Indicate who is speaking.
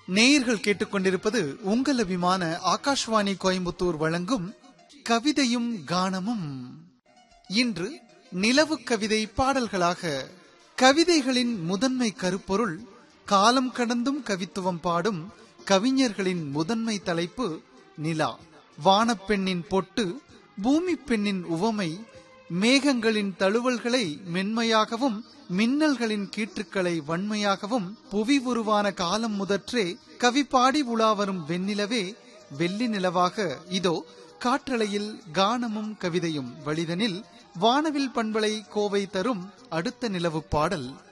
Speaker 1: நேயர்கள் கேட்டுக்கொண்டிருப்பது உங்கள் அபிமான ஆகாஷ்வாணி கோயம்புத்தூர் வழங்கும் கவிதையும் கானமும் இன்று நிலவு கவிதை பாடல்களாக கவிதைகளின் முதன்மை கருப்பொருள் காலம் கடந்தும் கவித்துவம் பாடும் கவிஞர்களின் முதன்மை தலைப்பு நிலா வானப்பெண்ணின் பொட்டு பூமி பெண்ணின் உவமை மேகங்களின் தழுவல்களை மென்மையாகவும் மின்னல்களின் கீற்றுக்களை வன்மையாகவும் புவி உருவான காலம் முதற்றே கவி பாடி உலாவரும் வெண்ணிலவே வெள்ளி நிலவாக இதோ காற்றலையில் கானமும் கவிதையும் வழிதனில் வானவில் பண்பலை கோவை தரும் அடுத்த நிலவு பாடல்